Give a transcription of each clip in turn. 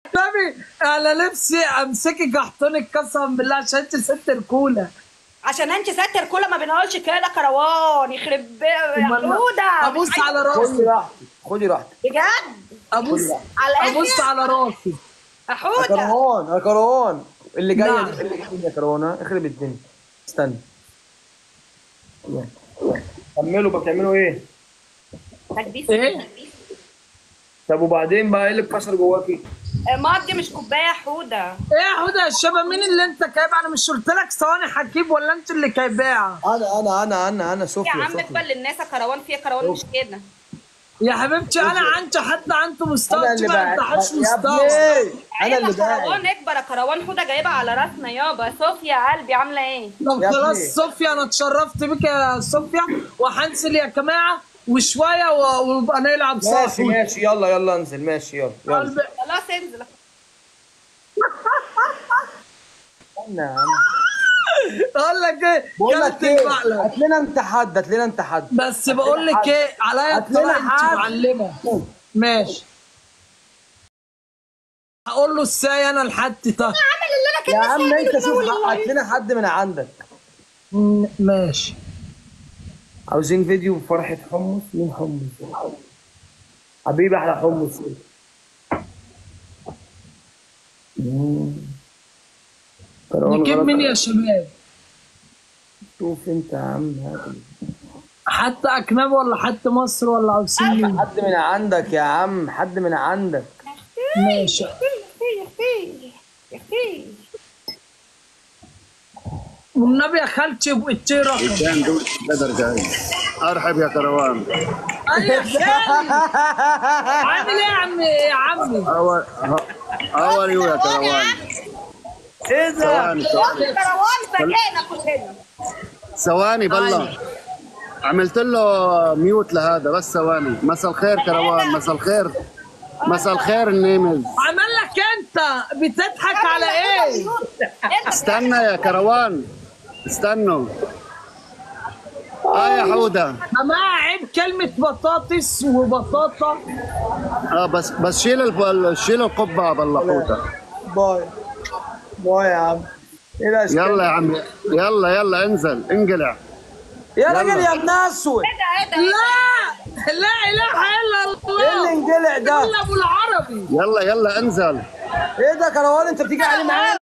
نبي انا نفسي امسكك احضنك قسما بالله عشان انت ست رجوله عشان انت ستر كل ما بنقولش كده كروان يخرب بي- يا حوده ابص على خدي راسي راحتك خدي راحتك بجد ابص على ابص الاخر على راسي يا يا حوده كروان يا كروان اللي جايه نعم. دي خليك الدنيا يا كروان ها اخرب الدنيا استنى يلا. كملوا بقى بتعملوا ايه؟ تكبيس إيه؟ تكبيس. طب وبعدين بقى ايه اللي اتكسر جواكي؟ آه، ماضي مش كوبايه يا حوده ايه يا حوده يا شباب مين اللي انت جايب انا مش قلت لك ثواني حكيم ولا انت اللي جايباها انا انا انا انا انا يا صوفيا عم صوفيا اقبل للناس يا كروان فيها كروان مش كده يا حبيبتي انا عندي حد عنده مستوى انا انت اللي ما بقى عندهاش يا مستوى ابني انا اللي ايوه بقى كروان اكبر يا كروان حوده جايبها على راسنا يابا صوفيا يا قلبي عامله ايه طب يا خلاص ابني. صوفيا انا اتشرفت بك يا صوفيا وهنزل يا جماعه وشويه و- ونبقى نلعب سوا ماشي ماشي يلا يلا انزل ماشي يلا يلا قلبي خلاص انزل استنى يا عم اقول لك ايه بقول لك كلت ايه المقلب. هات لنا انت حد هات لنا انت حد بس بقول لك ايه عليا هات لنا الطلاق انت حد. معلمه ماشي هقول له ازاي انا لحد ده يا عم انت شوف هات لنا حد من عندك م- ماشي عاوزين فيديو فرحة حمص مين حمص حبيبي احلى حمص مم. كروان نجيب غلط. مين يا شباب شوف انت يا عم هات حتى اجنبي ولا حتى مصر ولا عاوزين مين حد من عندك يا عم حد من عندك ماشي يا اختي يا اختي والنبي يا خالتي بقيتي رقم كان دول بدر جاي ارحب يا كروان اي يا خالي عامل ايه يا عم يا عمي اول اول يو يا كروان ايه ده ثواني ثواني كروان فاجئنا كلنا ثواني بالله عملت له ميوت لهذا بس ثواني مساء الخير كروان مساء الخير مساء الخير النيمز عمل لك انت بتضحك على ايه استنى يا كروان استنوا اه يا حوده جماعه عيب كلمه بطاطس وبطاطا اه بس بس شيل الب- شيل القبعه بالله حوده باي باي يا عم ايه الاشكال يلا يا عم يلا يلا انزل انقلع يا يلا. راجل يا ابن اسود ايه ده ايه ده لا لا اله الا ايه اللي الله انجلع ده الا ابو العربي يلا يلا انزل ايه ده كروان انت بتيجي عليه معايا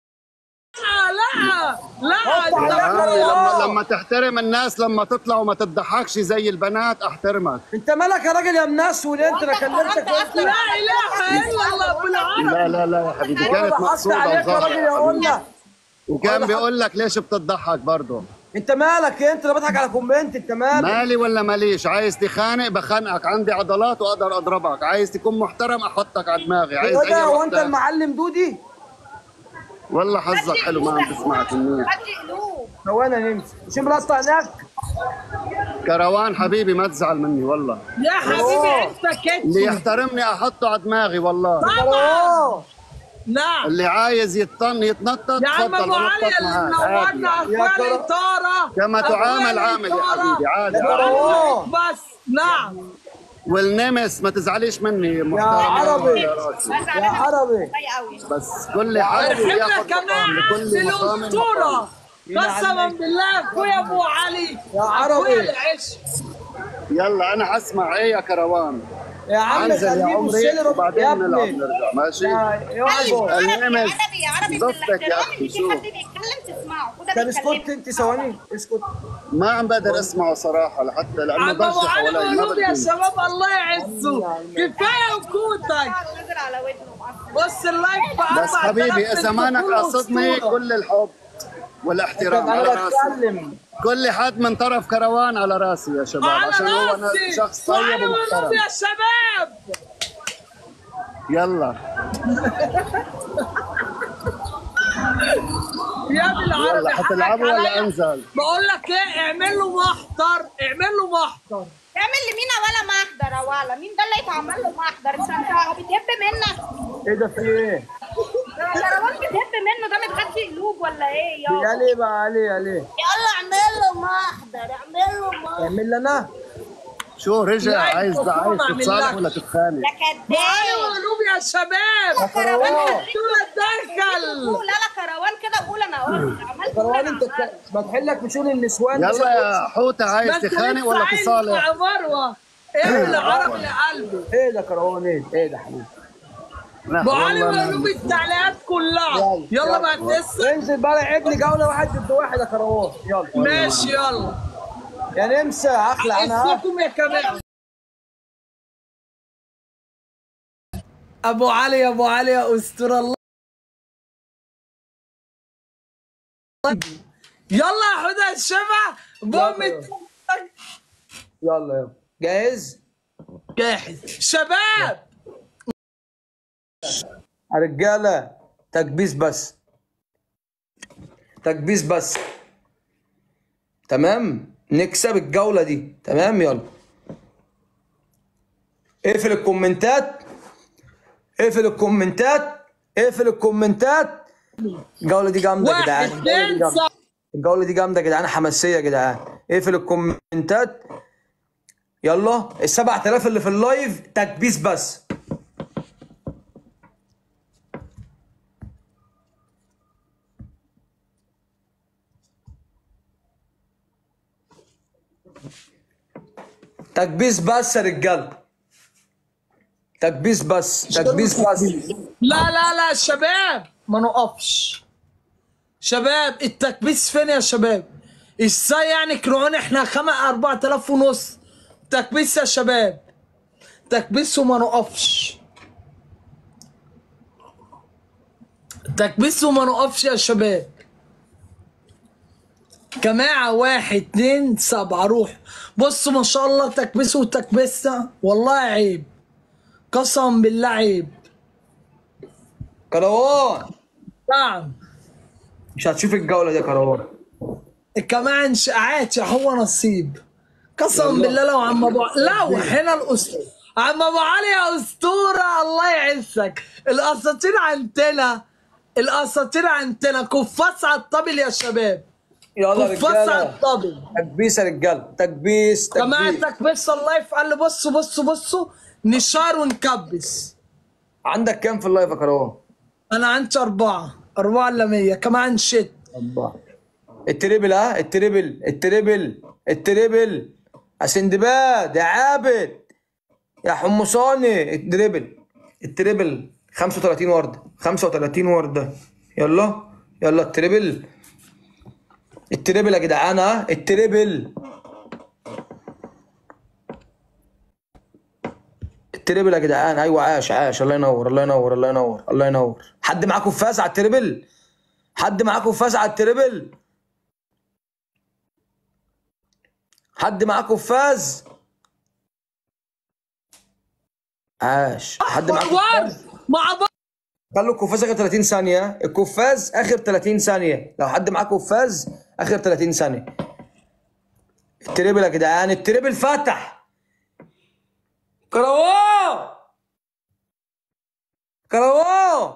لا لا حط عليك لا تعالي لما كروان لما تحترم الناس لما تطلع وما تضحكش زي البنات احترمك انت مالك يا راجل يا ابن اسود انت انا كلمتك انت لا اله الا الله ابو العربي لا لا لا يا حبيبي كانت حط مقصوده عليك يا راجل يا وظهر قلنا وكان بيقول لك ليش بتضحك برضه انت مالك انت انا بضحك على كومنت انت مالك مالي ولا ماليش عايز تخانق بخانقك عندي عضلات واقدر اضربك عايز تكون محترم احطك على دماغي عايز هو ده اي هو انت وحدة المعلم دودي والله حظك حلو ما عم تسمعك منيح هدي قلوب هو انا نمسك مش ملطع هناك كروان حبيبي ما تزعل مني والله يا حبيبي انت اللي كده يحترمني احطه على دماغي والله كروان نعم اللي عايز يطن يتنطط يا عم تفضل ابو علي انطط اللي معاك عادي. منورنا يا اخواني كرم. طاره كما تعامل أخواني عامل يا طارة. حبيبي عادي يا عادي كروان بس نعم والنمس ما تزعليش مني محترم عربي. يا راسي. يا عربي كفايه قوي بس كل حاجه احنا بياخد كمان مقام لكل مقام الاسطوره مقام. قسما بالله اخويا ابو علي يا عربي. اخويا العشق يلا انا حسمع ايه يا كروان يا عم انزل يا خليه يبص عمري لي يا وبعدين نلعب ابني نرجع ماشي يا يا عبو. عربي النمس. عربي عربي ضفتك يا أخي، في شوف. حد بيتكلم تسمعه وده طب اسكت بيتكلم. انت ثواني اسكت ما عم بقدر اسمعه صراحه لحتى لانه عم ابو ضجه علي حوالي ما قلوب يا بدي شباب الله يعزه كفايه وجودك نزل على ودنه معصب. بص اللايف ب بس حبيبي اذا ما انك قصدني كل الحب والاحترام على انا راسي بتكلم كل حد من طرف كروان على راسي يا شباب على عشان هو راسي شخص طيب وعلى والنبي ومحترم يا شباب يلا يا بالعربي يلا حتلعبوا حقك ولا عليا. انزل بقول لك ايه اعمل له محضر اعمل له محضر تعمل لمين ولا محضر يا ولا مين ده اللي يتعمل له محضر انت انت بتهب منك ايه ده في ايه؟ ده كروان بتهب منه ده متغذي قلوب ولا ايه يا يا ليه بقى عليه يا ليه؟ يلا اعمل له محضر اعمل له محضر اعمل لي انا شو رجع لا، عايز المفروض عايز ما أعمل تتصالح لك. ولا تتخانق ده كداب ايوه قلوب يا شباب كروان دول اتدخل قول لا لا كروان كده قول انا قلت عملت قول كروان انا انت عملت ما تحلك بشؤون النسوان يلا يا حوته عايز بس تخانق لسه ولا عايز تصالح مع مروه ايه اللي عرب لقلبي ايه ده كروان ايه ايه ده حبيبي لا، ابو علي والله وقلوب التعليقات كلها يلا، يلا يلا. بعد لسه انزل بقى لعبني جوله واحد ضد واحد يا كروان يلا ماشي يلا يا نمسا اخلع انا ها. اسمكم يا كمان ابو علي يا ابو علي يا اسطوره الله يلا يا حدى الشفا بوم يلا. يلا يلا جاهز جاهز شباب يا رجاله تكبيس بس تكبيس بس تمام نكسب الجوله دي تمام يلا اقفل الكومنتات اقفل الكومنتات اقفل الكومنتات الجوله دي جامده يا واحد جدعان الجولة دي اثنين جامدة. صفر الجوله دي جامده يا جدعان حماسيه يا جدعان اقفل الكومنتات يلا ال 7000 اللي في اللايف تكبيس بس تكبيس بس يا رجاله تكبيس بس تكبيس بس لا لا لا شباب ما نقفش شباب التكبيس فين يا شباب ازاي يعني كرهون احنا خمس اربعة الاف ونص تكبيس يا شباب تكبيس وما نقفش تكبيس وما نقفش يا شباب جماعة واحد اتنين سبعة روح بصوا ما شاء الله تكبيس وتكبيسة والله عيب قسم بالله عيب كروان نعم مش هتشوف الجوله دي يا كروان كمان شقعات هو نصيب قسم يلا. بالله لو عم ابو لو هنا الاسطوره عم ابو علي يا اسطوره الله يعزك الاساطير عندنا الاساطير عندنا كفاس على الطبل يا شباب يلا يا كفاس على رجاله الطبل تكبيس يا رجاله تكبيس كمان تكبيس تكبيس الله يفعل لي بصوا بصوا بصوا نشار ونكبس عندك كام في اللايف يا كروان؟ انا عندي اربعه اربعه الا 100 كمان شت أربعة التريبل ها التريبل التريبل التريبل يا سندباد يا عابد يا حمصاني التريبل التريبل 35 ورده 35 ورده يلا يلا التريبل التريبل يا جدعان ها التريبل التريبل يا جدعان ايوه عاش عاش الله ينور الله ينور الله ينور الله ينور حد معاكم فاز على التريبل حد معاكم فاز على التريبل حد معاكم فاز عاش حد معاكم فورد مع بعض خلوا الكفاز اخر 30 ثانيه الكفاز اخر 30 ثانيه لو حد معاه كفاز اخر 30 ثانيه التريبل يا جدعان التريبل فتح كروان كروان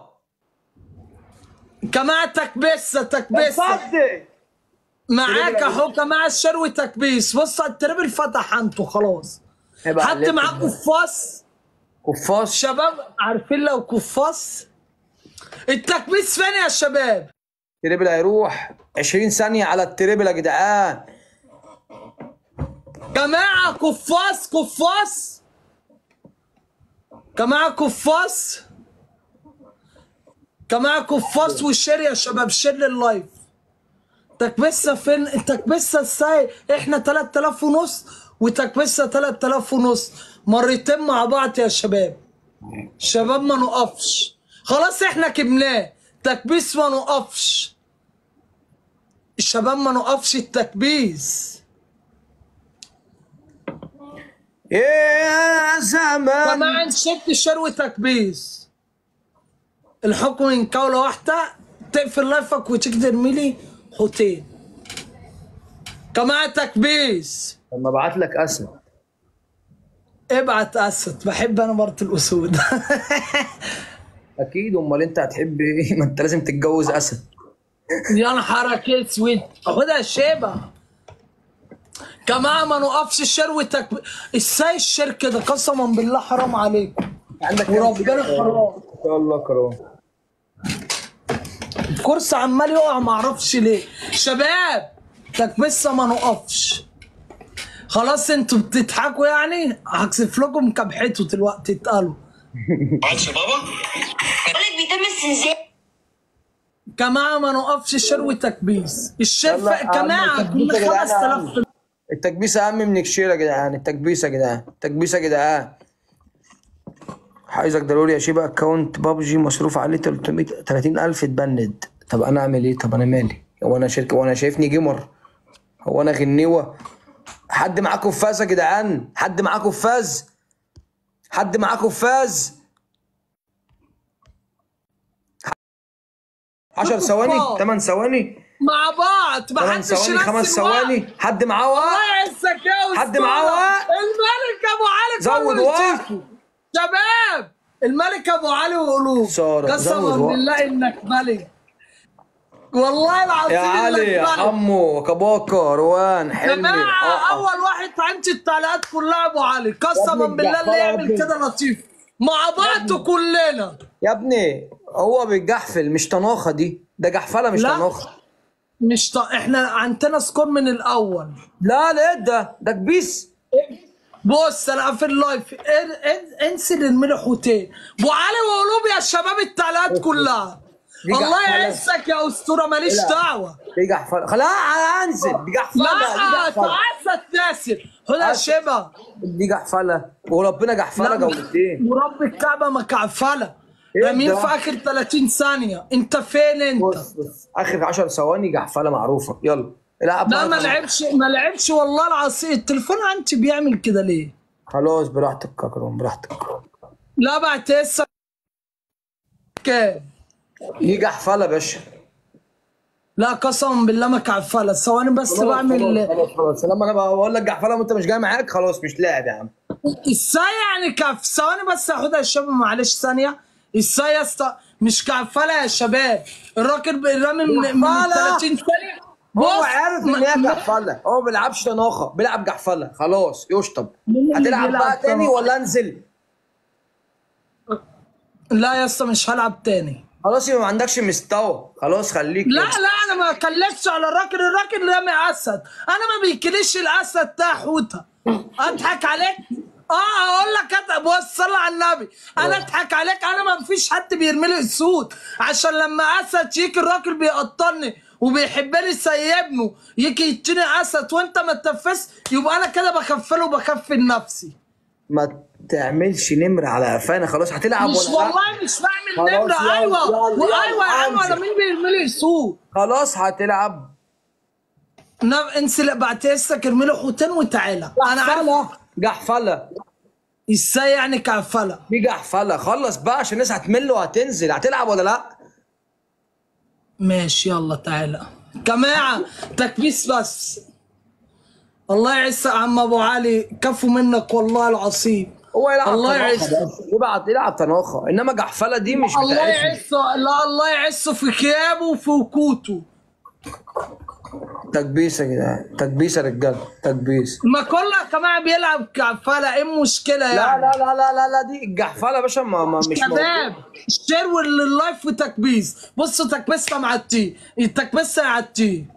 كمان تكبيسه تكبيسه صدق معاك اهو كمان الشروي تكبيس بص التربل فتح انتو خلاص عيب حد عليك. معاه قفاص كفاز شباب عارفين لو قفاص التكبيس فين يا شباب التريبل هيروح 20 ثانيه على التريبل يا جدعان جماعة قفاص قفاص جماعة قفاص جماعة قفاص والشير يا شباب شير لللايف تكبسة فين التكبسة ازاي احنا 3000 ونص وتكبسة 3000 ونص مرتين مع بعض يا شباب شباب ما نقفش خلاص احنا كبناه تكبيس ما نقفش الشباب ما نقفش التكبيس يا زمان كمان شد شروي تكبيس الحكم من كولة واحدة تقفل لايفك وتيجي ترمي لي حوتين كمان تكبيس لما ابعت لك اسد ابعت اسد بحب انا مرة الاسود اكيد امال انت هتحب ايه ما انت لازم تتجوز اسد يا نهارك اسود خدها شيبة جماعه ما نوقفش شروتك ازاي الشر كده قسما بالله حرام عليكم عندك وربنا حرام ان شاء الله كرام الكرسي عمال يقع ما اعرفش ليه شباب تكبسه ما نقفش خلاص انتوا بتضحكوا يعني هكسف لكم كبحته دلوقتي اتقالوا عادش بابا بقول لك بيتم استنزاف جماعه ما نوقفش شر وتكبيس الشر يلا ف- يا عم، جماعه التكبيس يا كنا جدعان يا 5000 عم. التكبيس اهم من الشير يا جدعان التكبيس يا جدعان التكبيس يا جدعان عايزك ضروري يا شيبه اكونت بابجي مصروف عليه 300 30000 اتبند طب انا اعمل ايه طب انا مالي هو انا شركه وانا شايفني جيمر هو انا غنيوه حد معاه كفاز يا جدعان حد معاه كفاز حد معاه كفاز 10 ثواني 8 ثواني مع بعض ما 8 حدش ثواني ينسي 5 الوقت. ثواني حد معاه وقت الله يعزك يا حد أسطورة. معاه وقت؟ الملك ابو علي زود كله وقت. يشوفه. شباب الملك ابو علي وقلوب سارة، قسما زود وقت. بالله انك ملك والله العظيم يا علي يا إنك ملك. حمو كباكا روان حلمي جماعه آه، آه. اول واحد عندي التعليقات كلها ابو علي قسما ابني بالله اللي الجحفلة يا يعمل ابني. كده لطيف مع بعض كلنا يا ابني هو بيجحفل مش طناخه دي ده جحفله مش لا. طناخه مش ط... احنا عندنا سكور من الاول لا لا إيه ده ده كبيس بص انا في اللايف ان... ان... انسي الملحوتين ابو علي وقلوب يا شباب التعليقات كلها دي الله جحفلة. يعزك يا اسطوره ماليش لا. دعوه دي جحفله خلاص انزل دي جحفله دي لا جحفله تعسى تاسر هنا أس- شبه دي جحفله وربنا جحفله لا. جولتين ورب الكعبه مكعفله إيه رمين ده؟ في اخر 30 ثانيه انت فين انت بص بص اخر 10 ثواني جحفله معروفه يلا العب لا بقى. ما لعبش ما لعبش والله العظيم التليفون عندي بيعمل كده ليه خلاص براحتك يا كرم براحتك لا بعد هسه كام دي جحفله يا باشا لا قسما بالله ما كعفله ثواني بس بعمل خلاص خلاص لما انا بقول لك جحفله وانت مش جاي معاك خلاص مش لاعب يا عم ازاي يعني كف ثواني بس هاخدها يا شباب معلش ثانيه ازاي يا اسطى مش كعفله يا شباب الراجل بيرمي من من كعفلة. 30 ثانيه هو عارف ان هي ما- جحفله هو ما بيلعبش طناخه بيلعب جحفله خلاص يشطب مين اللي هتلعب بيلعب بقى تاني طناخة؟ ولا انزل لا يا اسطى مش هلعب تاني خلاص يبقى ما عندكش مستوى خلاص خليك لا كده. لا انا ما اتكلمتش على الراجل الراجل رامي اسد انا ما بيكليش الاسد ده حوته اضحك عليك اه اقول لك أت- بص صلى على النبي انا اضحك عليك انا ما فيش حد بيرمي لي اسود عشان لما اسد يجي الراجل بيقطرني وبيحبني سيبنه يجي يديني اسد وانت ما تنفذش يبقى انا كده بكفله وبكفل نفسي ما تعملش نمر على قفانا خلاص هتلعب مش ولا لا والله مش بعمل خلاص نمره يلا، ايوه يلا، يلا، ايوه يا عم انزل. انا مين بيرمي لي اسود خلاص هتلعب نعم انسى بعد اسك ارمي له حوتين وتعالى انا عارف جحفله جحفله ازاي يعني كعفله دي جحفله خلص بقى عشان الناس هتمل وهتنزل هتلعب ولا لا ماشي يلا تعالى جماعه تكبيس بس الله يعز عم ابو علي كفو منك والله العظيم هو يلعب الله طناخة يعز بس. يبعت يلعب طناخه انما جحفله دي مش الله بتاعتنا يعز لا الله يعز في كيابه وفي وكوته تكبيس يا جدعان تكبيس يا رجاله تكبيس ما كلها كمان بيلعب كعفله ايه المشكله لا يعني لا لا لا لا لا دي الجحفله يا باشا ما, ما مش موجود. شباب شير لللايف وتكبيس بصوا تكبيسه مع التي التكبيسه مع التي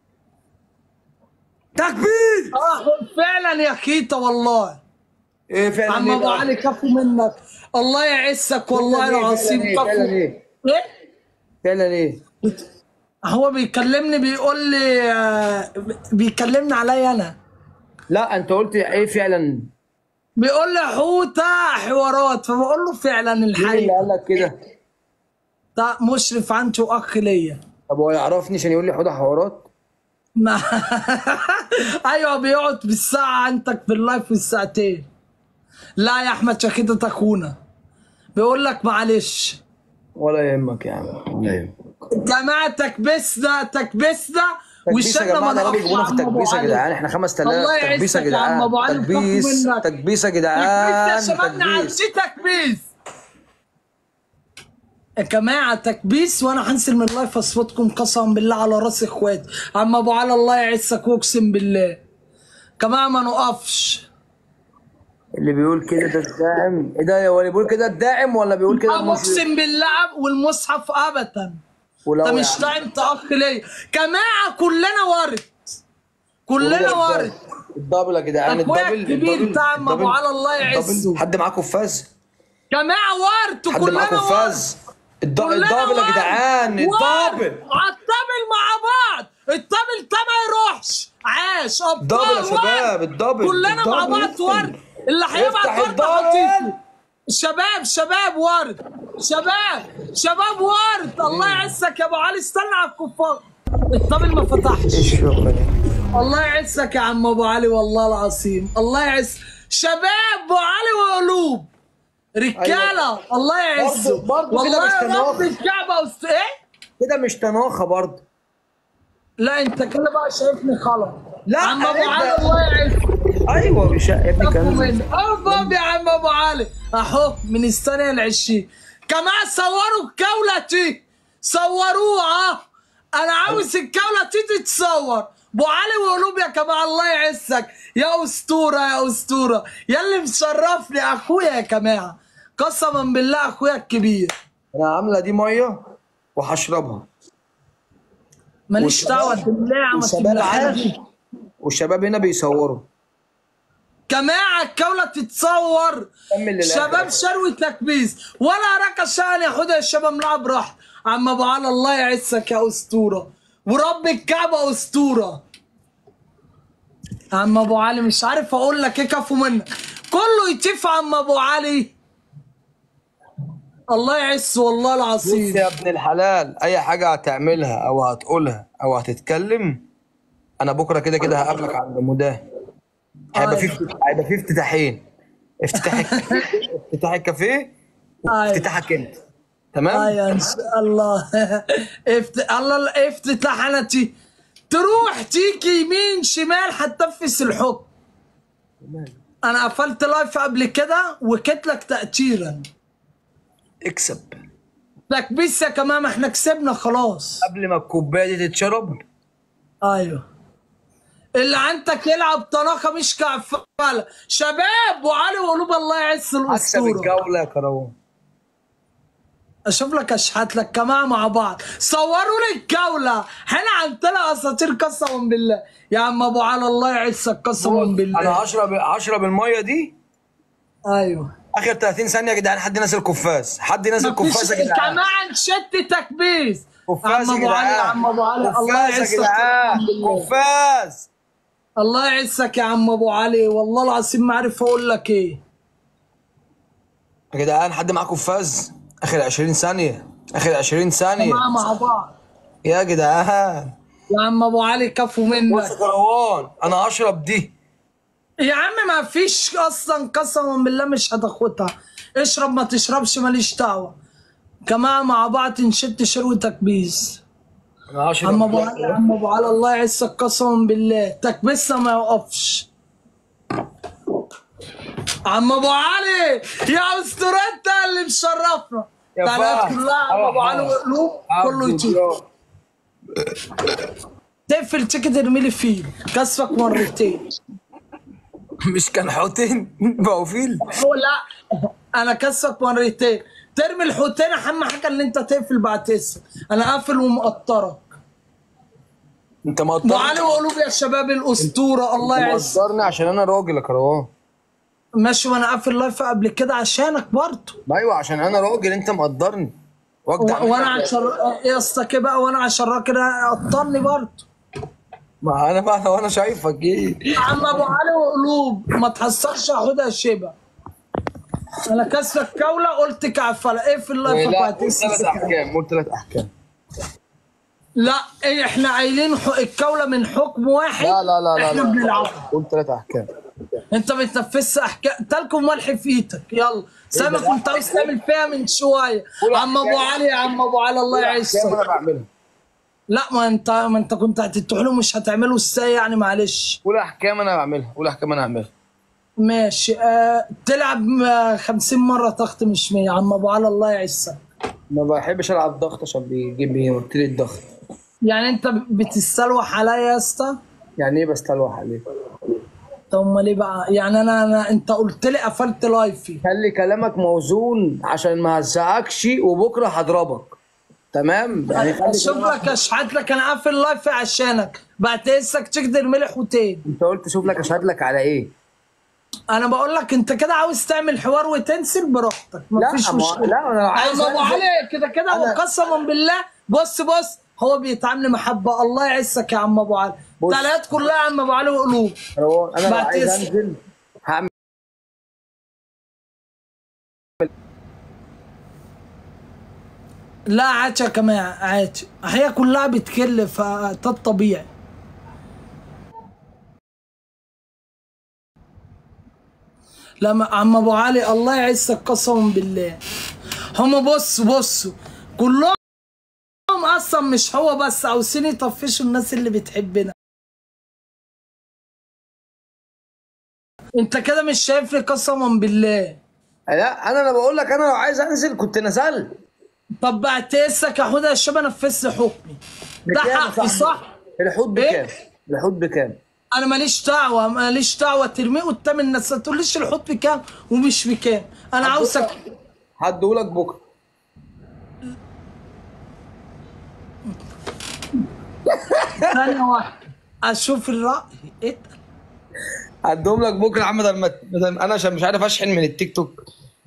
تكبيس اه فعلا يا كيتا والله ايه فعلا عم إيه ابو بقى؟ علي كفو منك الله يعزك والله فعلا إيه؟ العظيم فعلا كفو ايه فعلا ايه ايه فعلا ايه هو بيكلمني بيقول لي آه، بيكلمني عليا انا لا انت قلت ايه فعلا بيقول لي حوته حوارات فبقول له فعلا مين اللي الحقيقه قال لك كده ده مشرف عندي واخ ليا طب هو يعرفني عشان يقول لي حوضه حوارات ما ايوه بيقعد بالساعه عندك في اللايف بالساعتين لا يا احمد شكيتة تكونا بيقول لك معلش ولا يهمك يا عم ولا يهمك جماعه تكبسنا تكبسنا تكبيس يا جماعه ده بيجيبونا في تكبيس يا جدعان احنا 5000 الله تكبيس يا يعزك يا عم أبو جدعان علي، تكبيس وكفو منك. تكبيس يا تكبيس جدعان يا شباب تكبيس نعدي تكبيس يا جماعة تكبيس وانا هنزل من اللايف اصوتكم قسما بالله على راس اخواتي عم ابو علي الله يعزك واقسم بالله كمان ما نقفش اللي بيقول كده ده الداعم ايه ده هو اللي بيقول كده الداعم ولا بيقول كده المشرك اقسم بالله والمصحف ابدا ولو انت مش يعني- داعم تاخ ليا جماعه كلنا ورد كلنا ورد الدبل يا جدعان اخويا الدبل الكبير الدبل- بتاع أم أبو الدبل- على الله يعزه. الدبل. حد معاه كفاز جماعه ورد حد كلنا معاه ورد كفاز الد- كلنا الدبل يا ورد. جدعان ورد. الدبل عالطبل مع بعض الطبل ده ما يروحش عاش ابطال الدبل يا ورد. شباب الدبل كلنا مع الدبل. بعض ورد اللي افتح هيبقى ورد الدبل. حطيته شباب شباب ورد شباب شباب ورد الله يعزك يا ابو علي استنى على الكفار الطبل ما فتحش ايش شغل الله يعزك يا عم ابو علي والله العظيم الله يعز شباب ابو علي وقلوب رجاله الله يعزه برضه- برضه كده والله مش يا رب تناقض. الكعبه وست... ايه كده مش تناخه برضه لا انت كده بقى شايفني خلط لا، عم ابو أنت- علي الله يعزك ايوه مش يا ابني أبو كان من أرضى يا عم ابو علي اهو من الثانيه العشرين كمان صوروا الجوله دي صوروها انا عاوز الجوله دي تتصور ابو علي وقلوب يا كمان الله يعزك يا اسطوره يا اسطوره يا اللي مشرفني اخويا يا جماعه قسما بالله اخويا الكبير انا عامله دي ميه وهشربها ماليش دعوه بالله ما والشباب تبلعهاش عادي والشباب هنا بيصوروا جماعة الجولة تتصور كمل للآخر. شباب شروي تكبيس ولا ركا شان يا حوده الشباب ملعب راحت عم ابو علي الله يعزك يا اسطورة ورب الكعبة اسطورة عم ابو علي مش عارف اقول لك ايه كفو منك كله يتف عم ابو علي الله يعز والله بص العظيم يا ابن الحلال اي حاجه هتعملها او هتقولها او هتتكلم انا بكره كده كده هقابلك عند مداه هيبقى في هيبقى في افتتاحين افتتاح افتتاح الكافيه أيوة. وافتتاحك انت تمام ايوه ان شاء الله افت... الله افتتاح انا تي تروح تيجي يمين شمال هتنفذ الحكم انا قفلت لايف قبل كده وكت لك تأثيرا اكسب تكبيس يا كمان احنا كسبنا خلاص قبل ما الكوبايه دي تتشرب ايوه اللي عندك يلعب طلاقه مش كعفاله شباب وعلي وقلوب الله يعز اكسب الاسطوره الجوله يا كروان اشوف لك اشحات لك كمان مع بعض صوروا لي الجوله احنا عندنا اساطير قسما بالله يا عم ابو علي الله يعزك قسما انا بالله هشرب هشرب الميه دي ايوه اخر 30 ثانيه يا جدعان حد نازل كفاز حد نازل مفيش كفاز يا جدعان كمان شت تكبيس كفاز عم يا ابو علي يا جدعان عم ابو علي الله كفاز يا يعزك جدعان قسماً بالله. كفاز الله يعزك يا عم ابو علي والله العظيم ما عارف اقول لك ايه يا جدعان حد معاه كفاز اخر 20 ثانيه اخر 20 ثانيه مع مع بعض يا جدعان يا عم ابو علي كفو بص منك يا كروان انا هشرب دي يا عم ما فيش اصلا قسما بالله مش هتاخدها اشرب ما تشربش ماليش دعوه جماعه مع بعض نشد شروي تكبيس انا هشرب عم ابو علي عم ابو علي الله يعزك قسما بالله تكبيسها ما يوقفش عم ابو علي يا اسطورتة اللي مشرفنا يا تعالى فهد. كلها عم ابو علي وقلوب كله يطير تقفل تيكت ارمي لي فيه كسفك مرتين مش كان حوتين بقوا فيل هو لا انا كسفك مرتين ترمي الحوتين اهم حاجه ان انت تقفل بعد تسع انا قافل ومقطرك انت ابو علي مقدرني وقلوب يا شباب الاسطوره الله يعز مقدرني عشان انا راجل يا كروان ماشي وانا قافل لايف قبل كده عشانك برضه ايوه عشان انا راجل انت مقدرني واجدع و- وانا منك. عشان يا اسطى كده بقى وانا عشان راجل قطرني برضه ما انا بقى وانا شايفك ايه عم ابو علي وقلوب ما تحصلش هاخدها شبه انا كسرك كوله قلت كعفله اقفل اللايف لا بعد قول تسع ثلاث ساعات. احكام قول ثلاث احكام لا إيه احنا قايلين ح- الكوله من حكم واحد لا لا لا لا احنا لا. بنلعب قول ثلاث احكام انت بتنفذش احكام تلكم ملح في ايدك يلا زي ما كنت عاوز تعمل فيها من شويه قول عم ابو أحكام. علي يا عم ابو علي الله احكام يعزك انا بعملها لا ما انت ما انت كنت هتتحلوا مش هتعملوا ازاي يعني معلش قول احكام انا بعملها قول احكام انا هعملها ماشي آه تلعب آه، 50 مره تخت مش 100 عم ابو علي الله يعزك ما بحبش العب ضغط عشان بيجيب يمرت لي الضغط يعني انت بتستلوح عليا يا اسطى يعني ايه بستلوح عليه طب امال ايه بقى يعني انا انا انت قلت لي قفلت لايفي خلي كلامك موزون عشان ما هزعكش وبكره هضربك تمام يعني خلي اشوف كلامك- لك اشحت لك انا قافل لايفي عشانك بعد اسك تقدر ملح وتين انت قلت شوف لك اشهد لك على ايه انا بقول لك انت كده عاوز تعمل حوار وتنسل براحتك لا مفيش ما- مشكله لا انا لو عايز اما ابو أنزل- علي كده كده أنا- وقسما بالله بص بص هو بيتعامل محبه الله يعزك يا عم ابو علي بص. تعليقات كلها يا عم ابو علي وقلوب مروان، انا لو بعد عايز اسم. انزل هعمل لا عادي يا جماعه عادي هي كلها بتكل فده الطبيعي لما عم ابو علي الله يعزك قسما بالله هم بصوا بصوا كلهم اصلا مش هو بس عاوزين يطفشوا الناس اللي بتحبنا انت كده مش شايف لي قسما بالله لا انا انا بقول لك انا لو عايز انزل كنت نزلت طب بعتسك يا حوده يا شباب نفذت حكمي ده بكام يا حقي صاحبي؟ صح الحوت إيه؟ بكام؟ الحوت بكام؟ انا ماليش دعوه ماليش دعوه ترميه قدام الناس ما تقوليش الحوت بكام ومش بكام انا عاوزك هديهولك بكره ثانيه واحده اشوف الراي ايه ده؟ هديهم لك بكره يا عم بدل ما بدل انا عشان مش عارف اشحن من التيك توك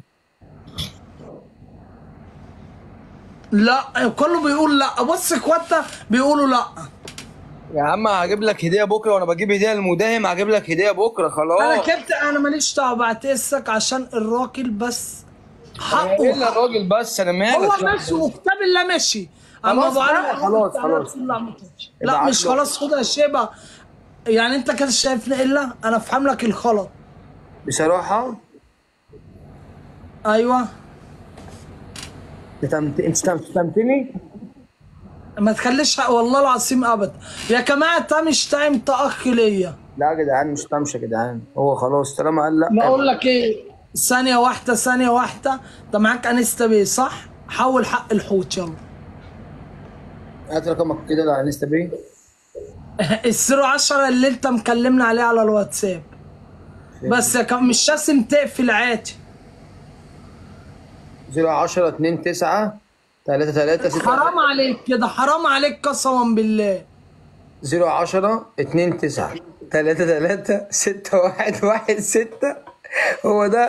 لا كله بيقول لا بص اخواتا بيقولوا لا يا عم هجيب لك هديه بكره وانا بجيب هديه للمداهم هجيب لك هديه بكره انا خلاص كبت انا ماليش دعوه بعتسك عشان الراجل بس الا حقه الراجل بس انا مالك هو ماشي وكتاب الله ماشي اما خلاص ابو علي بقى، خلاص، خلاص. لا ابعت مش له. خلاص خدها شيبه يعني انت كده شايفني الا انا افهم لك الغلط بصراحه ايوه شتمت انت شتمت- شتمتني ما تخليش حق والله العظيم ابدا يا جماعه ده مش تايم اخ ليا لا يا جدعان مش تمشي يا جدعان هو خلاص طالما قال لا ما اقول لك ايه ثانيه واحده ثانيه واحده انت معاك انستا بيه صح حول حق الحوت يلا هات رقمك كده على انستا بي الزيرو 10 اللي انت مكلمنا عليه على الواتساب بس يا كم مش لازم تقفل عادي 010 2 9 3 3 6 حرام عليك كده حرام عليك قسما بالله 010 2 9 3 3 6 1 1 6 هو ده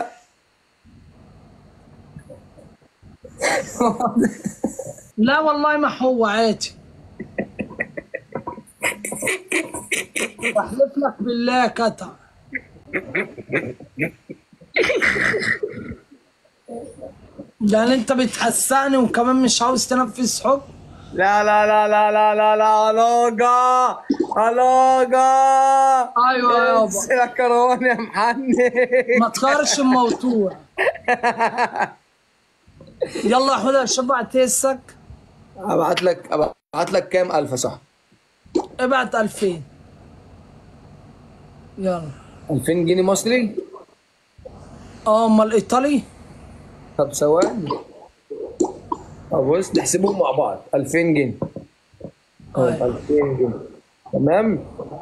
لا والله ما هو عادي بحلف لك بالله يا كتع يعني انت بتحساني وكمان مش عاوز تنفذ حب لا لا لا لا لا لا لا علاقة علاقة ايوه يابا يا كروان يا محني ما تغيرش الموضوع يلا يا حوده شبع تيسك ابعت لك ابعت لك كام الف صح ابعت 2000 يلا 2000 جنيه مصري اه امال ايطالي طب ثواني طب بص نحسبهم مع بعض 2000 جنيه طب أيوة. 2000 جنيه تمام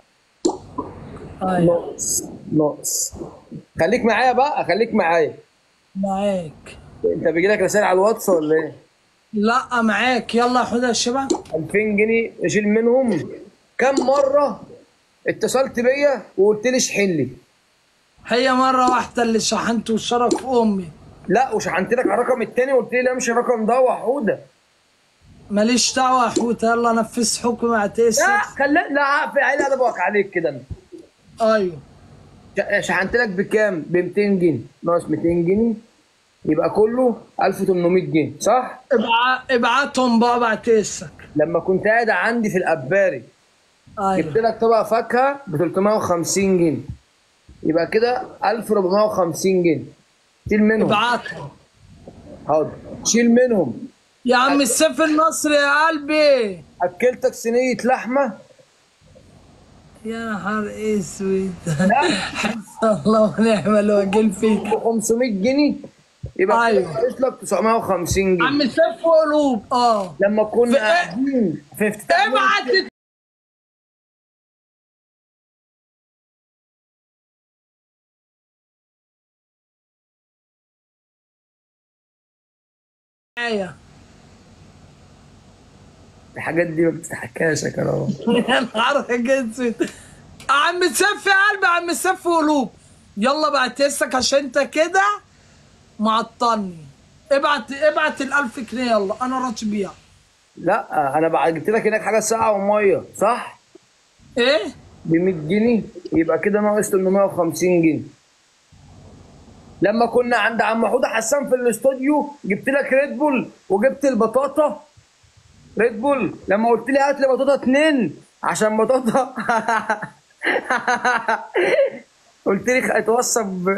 ايوه ناقص ناقص خليك معايا بقى خليك معايا معاك انت بيجي لك رسائل على الواتس ولا ايه؟ لا معاك يلا يا حوده شبع 2000 جنيه اشيل منهم كم مره اتصلت بيا وقلت لي اشحن لي هي مرة واحدة اللي شحنت وشرف أمي لا وشحنت لك على الرقم التاني وقلت لي لا مش الرقم ده وحوده ماليش دعوة يا حوته يلا نفذ حكم لا اعتسك خلي لا في عيني انا بوك عليك كده أنا. أيوه ش- شحنت لك بكام؟ ب 200 جنيه ناقص 200 جنيه يبقى كله 1800 جنيه صح؟ ابع... ابعتهم بقى بعتسك لما كنت قاعد عندي في الاباري جبت أيوه لك طبق فاكهه ب 350 جنيه يبقى كده 1450 جنيه شيل منهم ابعتهم حاضر شيل منهم يا عم السيف النصري يا قلبي اكلتك صينيه لحمه يا نهار اسود حسن الله ونعم الوكيل فيك ب 500 جنيه يبقى كده أيوة. ناقص لك 950 جنيه عم سيف وقلوب اه لما كنا في- قاعدين في افتتاح ابعت معايا الحاجات دي ما بتتحكاش يا كرم يا نهار اسود عم سفي قلبي عم سفي قلوب يلا بعت اسك عشان انت كده معطلني ابعت ابعت الألف جنيه يلا انا راضي بيها لا انا بقى جبت لك هناك حاجه ساعه وميه صح ايه ب 100 جنيه يبقى كده ناقص 850 جنيه لما كنا عند عم حوده حسان في الاستوديو جبت لك ريد بول وجبت البطاطا ريد بول لما قلت لي هات لي بطاطا اتنين عشان بطاطا قلت لي اتوصف ب...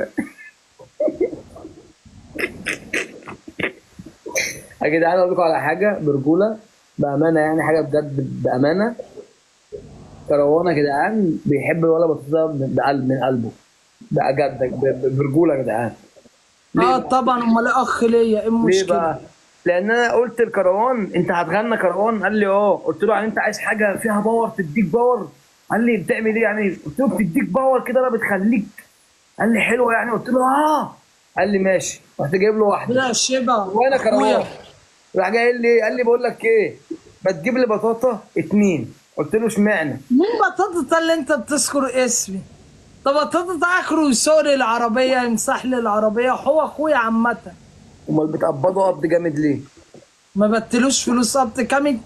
يا جدعان اقول لكم على حاجه برجوله بامانه يعني حاجه بجد بامانه كروان يا جدعان بيحب الولا بطاطا من بقلب من قلبه بقى جد ب- ب- برجوله يا جدعان اه طبعا امال إيه اخ ليا ايه ليه المشكله بقى؟ لان انا قلت لكروان انت هتغنى كروان قال لي اه قلت له يعني انت عايز حاجه فيها باور تديك باور قال لي بتعمل ايه يعني قلت له بتديك باور كده انا بتخليك قال لي حلوه يعني قلت له اه قال لي ماشي رحت جايب له واحده لا شبه وانا كروان أخويا. راح جاي قال لي قال لي بقول لك ايه ما تجيب لي بطاطا اتنين قلت له اشمعنى مين بطاطا اللي انت بتذكر اسمي طب بطاطا اخره يسوق لي العربيه يمسح لي العربيه هو اخويا عامه امال بتقبضه قبض جامد ليه ما بدلوش فلوس قبض كامل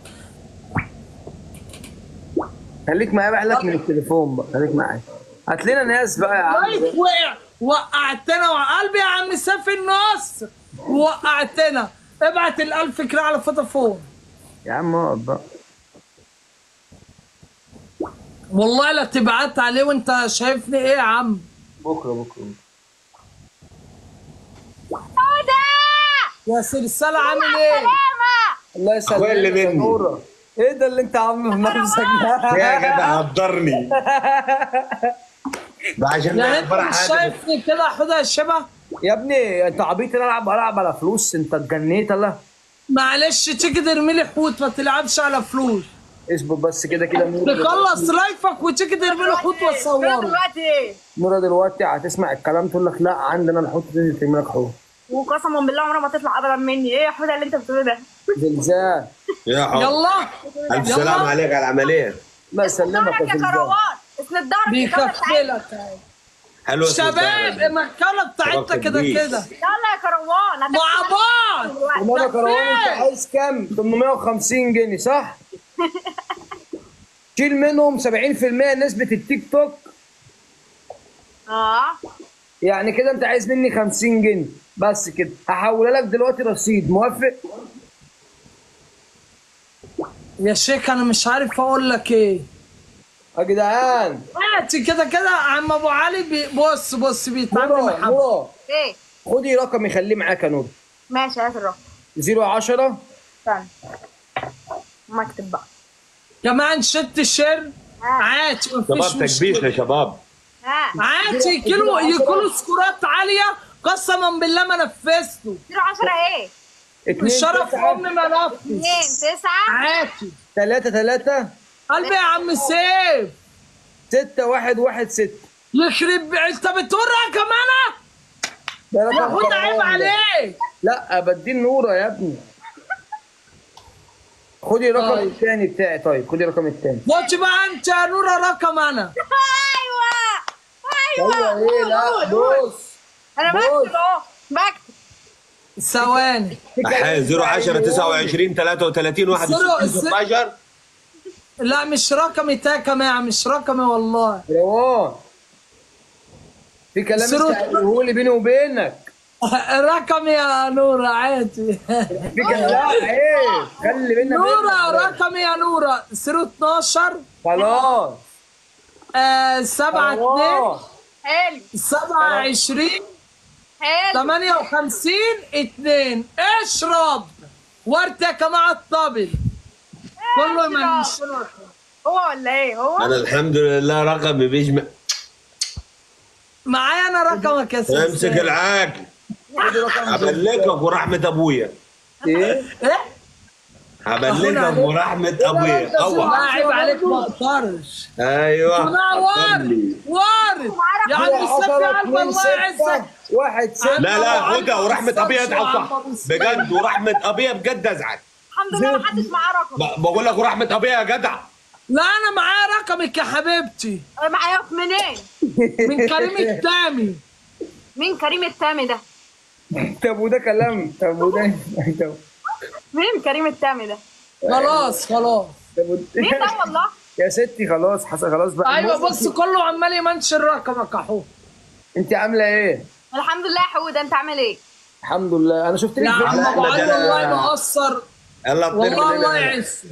خليك معايا بقى لك من التليفون بقى خليك معايا هات لنا ناس بقى يا عم لايك وقع وقعتنا وقلبي يا عم سافي النصر وقعتنا ابعت الألف جنيه على فودافون يا عم اقعد بقى والله لا تبعت عليه وانت شايفني ايه يا عم بكره بكره يا سلسلة عامل ايه الله يسلمك أخويا اللي يا مني. نورة. ايه ده اللي انت عامله في نفسك ده يا جدع قدرني ده عشان يعني انت نعبر مش حاجه شايفني كده حوده يا شبه يا ابني انت عبيط انا العب العب على فلوس انت اتجنيت الله معلش تيجي ترمي لي حوت ما تلعبش على فلوس اصبر بس كده كده نورة تخلص لايفك وتيجي ترمي لي حوت وتصوره دلوقتي نورة دلوقتي هتسمع الكلام تقول لك لا عندنا الحوت تنزل ترمي لك حوت وقسما بالله عمرها ما تطلع ابدا مني ايه يا حوده اللي انت بتقوله ده زلزال يا حب يلا الف سلام عليك على العمليه الله يسلمك ظهرك يا يا زلزال كروان اسند ظهرك بيكفلك حلوه شباب المكانة بتاعتنا شباب كده كبير. يلا كده يا كروان هتاخد مع بعض دلوقتي. وماما كروان انت فين؟ عايز كام 850 جنيه صح شيل منهم 70% نسبة التيك توك اه يعني كده انت عايز مني 50 جنيه بس كده هحولها لك دلوقتي رصيد موافق يا شيخ انا مش عارف اقول لك ايه يا جدعان دلوقتي كده كده عم ابو علي بي بص بص بيتعامل نورة مع حد نورة ايه خدي رقم يخليه معاك يا نور ماشي هات الرقم 010 استنى ما اكتب بقى كمان شت شير عادي مفيش شباب تكبيش مشكله يا شباب ها عادي يكلوا يكلوا سكورات عاليه قسما بالله ما نفذته 10 ايه الشرف ام ملف 2 9 عادي 3 3 قلبي يا عم سيف 6 1 1 6 يخرب بي- انت بتقول رقم انا ده يا رقم هدى عيب كروان ده. عليك لا بديه نورة يا ابني خدي الرقم طيب. الثاني بتاعي طيب خدي الرقم الثاني خش بقى انت يا نورة رقم انا ايوه ايوه ايه لا بص انا بص. بكتب اهو بكتب ثواني احيانا 0 10 29 33 61 زيرو- 16 لا مش رقمي تاكم يا مش رقمي والله روان في كلام سرو- استعجلهولي بيني وبينك رقمي يا نورة عادي في كلام لا عيب خلي بينا نورة بينك. رقمي يا نورة 012 خلاص آه 7 2 خلاص حلو 27 حلو 58 2 اشرب وارتك مع الطبل كله من هو ولا ايه هو انا الحمد لله رقمي بيجمع معايا انا رقمك يا امسك سيدي العاقل خدي رقم ابلكك ورحمه ابويا ايه ايه هبلغهم ورحمه ابويا لا اوعى عيب عليك ما اقدرش ايوه انا وارد وارد يا عم السفي قلب الله يعزك واحد صفر لا لا خدها ورحمه ابويا ازعل يا صح عم بجد ورحمه ابويا بجد ازعل الحمد لله ما حدش معاه رقم ب- بقول لك ورحمه ابويا يا جدع لا انا معايا رقمك يا حبيبتي معايا منين من كريم التامي مين كريم التامي ده طب وده كلام طب وده طب مين كريم التامي ده خلاص خلاص طب وده- مين ده والله يا ستي خلاص حصل خلاص بقى ايوه المهم بص كله عمال يمنشن رقمك اهو انت عامله ايه؟ الحمد لله يا حوده انت عامل ايه الحمد لله انا شفت لك يا عم فيديو ابو علي ده- والله ما قصر يلا والله الله بنرمي يعزك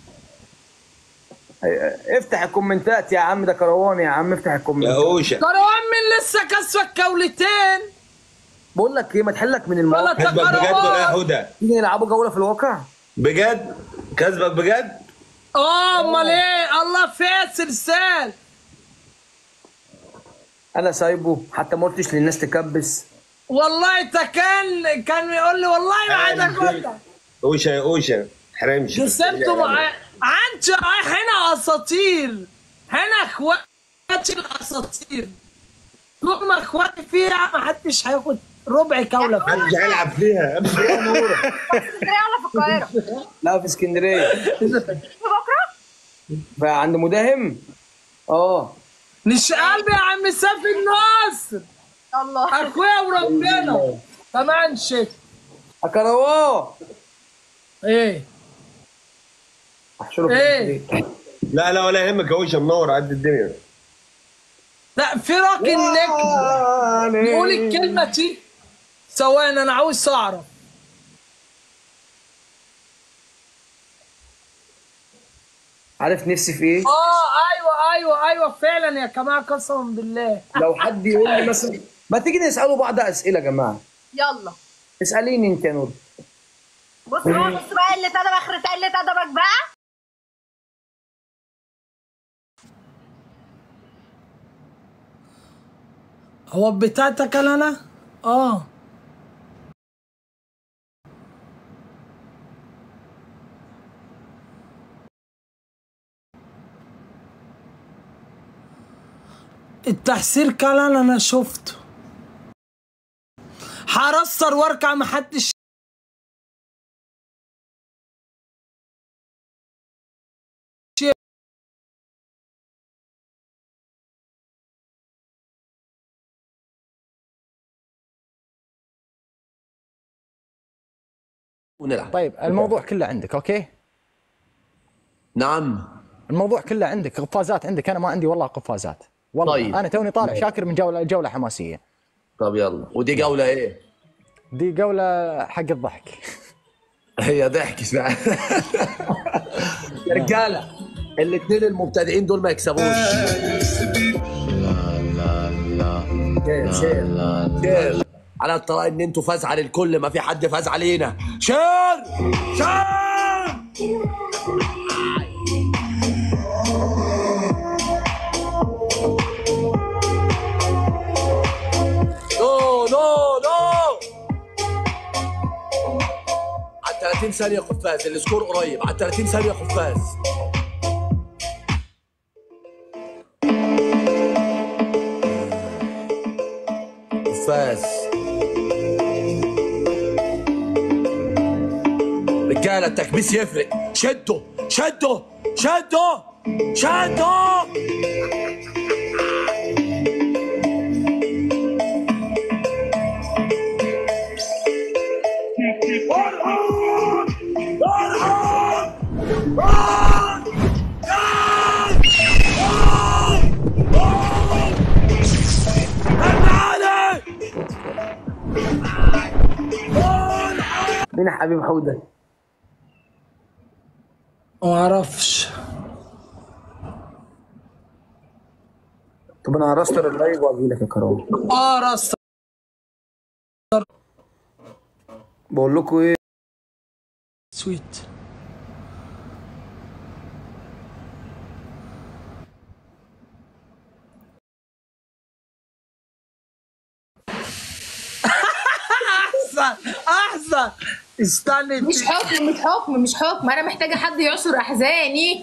افتح الكومنتات يا عم ده كروان يا عم افتح يا الكومنتات اوشا كروان من لسه كسبك كولتين بقول لك ايه ما تحلك من المواقع ولا كسبك بجد ولا يا كروان هدى تيجي نلعبوا جوله في الواقع بجد كسبك بجد اه امال ايه الله فيها سلسال انا سايبه حتى ما قلتش للناس تكبس والله انت كان كان يقول لي والله ما عايزك وانت اوشا يا اوشا حرمش كسبته مع عنت هنا اساطير هنا اخواتي الاساطير طول ما اخواتي فيها ما حدش هياخد ربع كوله فيها محدش هيلعب فيها اسكندريه ولا في القاهره لا في اسكندريه في بكره فعند مداهم اه مش قلبي يا عم سافي النصر الله اخويا وربنا كمان شيء كروان ايه احشره في إيه؟ البيت. لا لا ولا يهمك يا اوشا منور قد الدنيا لا في راجل نجم يقول الكلمه دي ثواني انا عاوز اعرف عارف نفسي في ايه؟ اه ايوه ايوه ايوه فعلا يا جماعه قسما بالله لو حد يقول لي مثلا ما تيجي نساله بعض اسئله يا جماعه يلا اساليني انت يا نور بص بقى بص بقى قله ادب اخرة قله ادبك بقى هو بتاعتك انا اه التحسير كان انا شفته هرصر واركع محدش ونلعب طيب الموضوع كله عندك اوكي نعم الموضوع كله عندك قفازات عندك انا ما عندي والله قفازات والله طيب. انا توني طالع شاكر من جوله جوله حماسيه طب يلا ودي جولة ايه؟ دي جوله حق الضحك هي ضحك فعلا يا رجالة الاثنين المبتدئين دول ما يكسبوش شير شير شير على الطلاق ان انتوا فاز على الكل ما في حد فاز علينا شير شير نو نو نو على 30 ثانية قفاز السكور قريب على 30 ثانية قفاز قفاز رجالة التكبيس يفرق شدوا شدوا شدوا شدوا مين يا حبيب حوده؟ ما اعرفش طب انا هرستر اللايف واجي لك يا كرام اه راس بقول لكم ايه سويت احسن احسن استني مش حكم مش حكم مش حكم انا محتاجه حد يعصر احزاني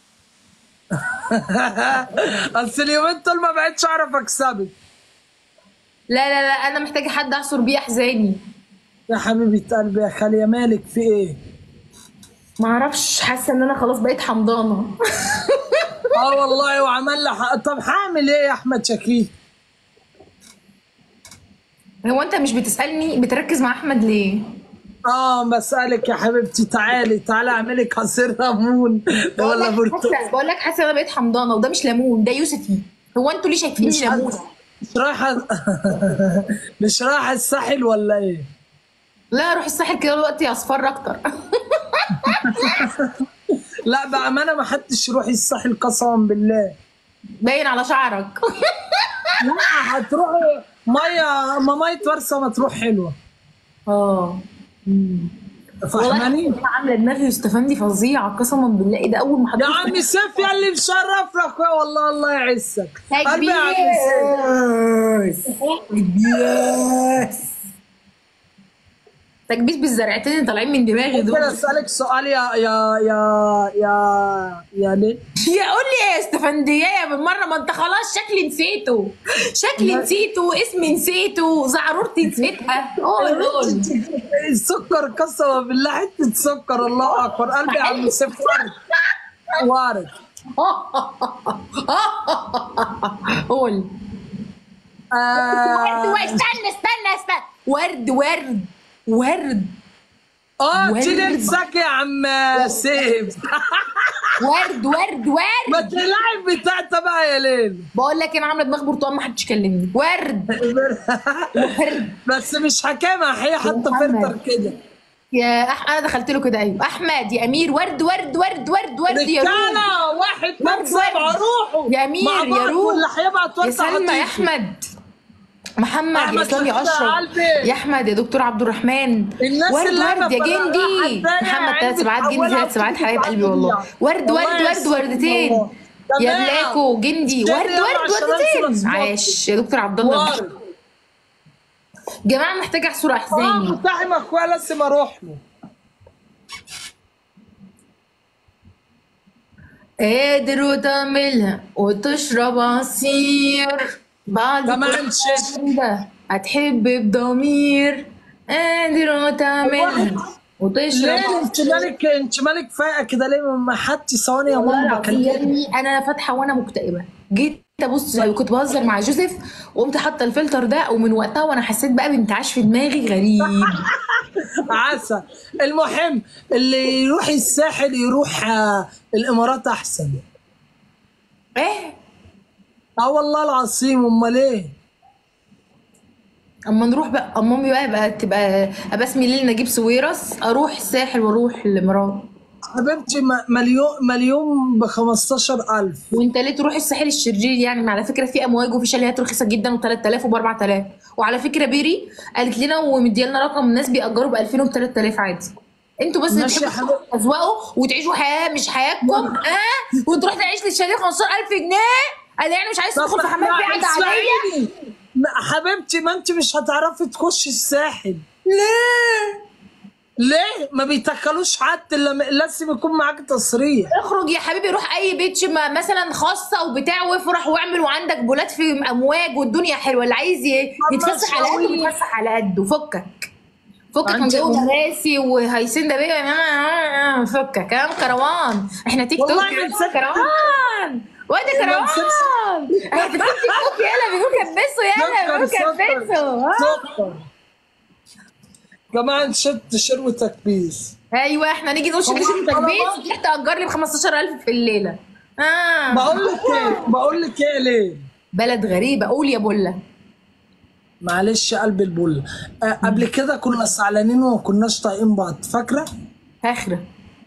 اصل اليومين دول ما بقتش اعرف اكسبك لا لا لا انا محتاجه حد اعصر بيه احزاني يا حبيبه قلبي يا خالي يا مالك في ايه؟ ما اعرفش حاسه ان انا خلاص بقيت حمضانه اه والله وعمل لي حق- طب هعمل ايه يا احمد شكيل؟ هو انت مش بتسالني بتركز مع احمد ليه اه بسألك يا حبيبتي تعالي تعالي اعملك عصير ليمون ولا برتقال حاسه بقول لك حاسه ان انا بقيت حمضانه وده مش ليمون ده يوسفي هو انتوا ليه شايفيني مش ليمون عارف- مش رايحة مش رايحة الساحل ولا ايه؟ لا روح الساحل كده دلوقتي اصفر اكتر لا بأمانة ما حدش يروح الساحل قسما بالله باين على شعرك لا هتروحي مية ما مية ورسة ما تروح حلوة اه فاهماني؟ والله عامله دماغي يستفندي فظيعه قسما بالله ايه ده اول ما يا حضرتك عم سيف يا اللي مشرف لك والله الله يعزك يا قلبي يا عم سيف كبيس تكبيس بالزرعتين اللي طالعين من دماغي ممكن دول اسالك سؤال يا يا يا يا يا ليه؟ يا قول لي يا استفندية بالمره ما انت خلاص شكلي نسيته شكلي نسيته اسمي نسيته زعرورتي نسيتها قول قول السكر قسما بالله حته سكر الله اكبر قلبي يا عم سيف وارد وارد قول ورد آه ورد استنى استنى استنى ورد ورد ورد اه ورد. تشيل نفسك يا عم سيف ورد ورد ما ورد تلعب بتاعتها بقى يا ليل بقول لك انا عامله دماغ برتقال ما حدش كلمني ورد ورد بس مش حكامة هي حاطه محمد. فلتر كده يا أح... انا دخلت له كده ايوه احمد يا امير ورد ورد ورد ورد ورد يا روح رجاله واحد ورد، من سبعه ورد. روحوا يا أمير، مع يا بعض روح. واللي هيبعت يا ورقه سلمى يا هتيجي. احمد محمد يا أحمد اسلام يا شكرا اشرف قلبي. يا احمد يا دكتور عبد الرحمن الناس ورد اللي أنا ورد يا فرقها جندي حتى محمد يعني ثلاث سبعات جندي بتحولها ثلاث سبعات وبتيجي حبايب قلبي تعدي والله يعني. ورد والله ورد يا ورد سيدي وردتين والله. يا تمام. بلاكو جندي اشتري ورد يلا ورد عشان وردتين أنزل أظبط. عاش يا دكتور عبد الله وارد جماعه محتاجه احصر اه احزاني مفتاحي اخويا لازم اروح له قادر وتعملها وتشرب عصير بعد كمان كل شيء. ده هتحب بضمير قادر وتعملها وتشرب ليه انت مالك انت مالك فايقه كده ليه ما حدش ثواني يا والله ماما العظيم يا بكلمك ابني انا فاتحه وانا مكتئبه جيت ابص كنت بهزر مع جوزيف وقمت حاطه الفلتر ده ومن وقتها وانا حسيت بقى بانتعاش في دماغي غريب عسى المهم اللي يروح الساحل يروح آه، الامارات احسن ايه اه والله العظيم امال ايه اما نروح بقى اما امي بقى بقى تبقى ابقى اسمي ليل نجيب سويرس اروح الساحل واروح الامارات حبيبتي م- مليون مليون ب 15000 وانت ليه تروح الساحل الشرير يعني ما على فكره في امواج وفي شاليهات رخيصه جدا و3000 وب 4000 وعلى فكره بيري قالت لنا ومديالنا رقم الناس بيأجروا ب 2000 وب 3000 عادي انتوا بس ماشي يا بتحبوا تزوقوا وتعيشوا حياه مش حياتكم اه وتروح تعيش للشاليه 15000 جنيه قال يعني مش عايز تدخل في حمام في قعده عاديه اسمعيني. ما- حبيبتي ما انت مش هتعرفي تخشي الساحل ليه ليه ما بيتكلوش حد الا م- لازم يكون معاك تصريح اخرج يا حبيبي روح اي بيتش ما- مثلا خاصه وبتاع وافرح واعمل وعندك بولات في امواج والدنيا حلوه اللي عايز ي- يتفسح على قده يتفسح على قده فكك فكك من عندي جو أم- مراسي وهيسندا بيه فكك كلام كروان احنا تيك توك والله من ست- كروان وادي من كروان ست- احنا في تيك توك يلا بيقول كبسوا يلا سكر بيقول سكر كبسوا ها؟ سكر جماعة شد شروة تكبيس ايوه احنا نيجي نقول شكل شكل تكبيس تروح تأجر لي ب 15000 في الليله اه بقول لك ايه بقول لك ايه ليه بلد غريبة قول يا بلة معلش يا قلب البل آه قبل كده كنا زعلانين وما كناش طايقين بعض فاكره فاخرة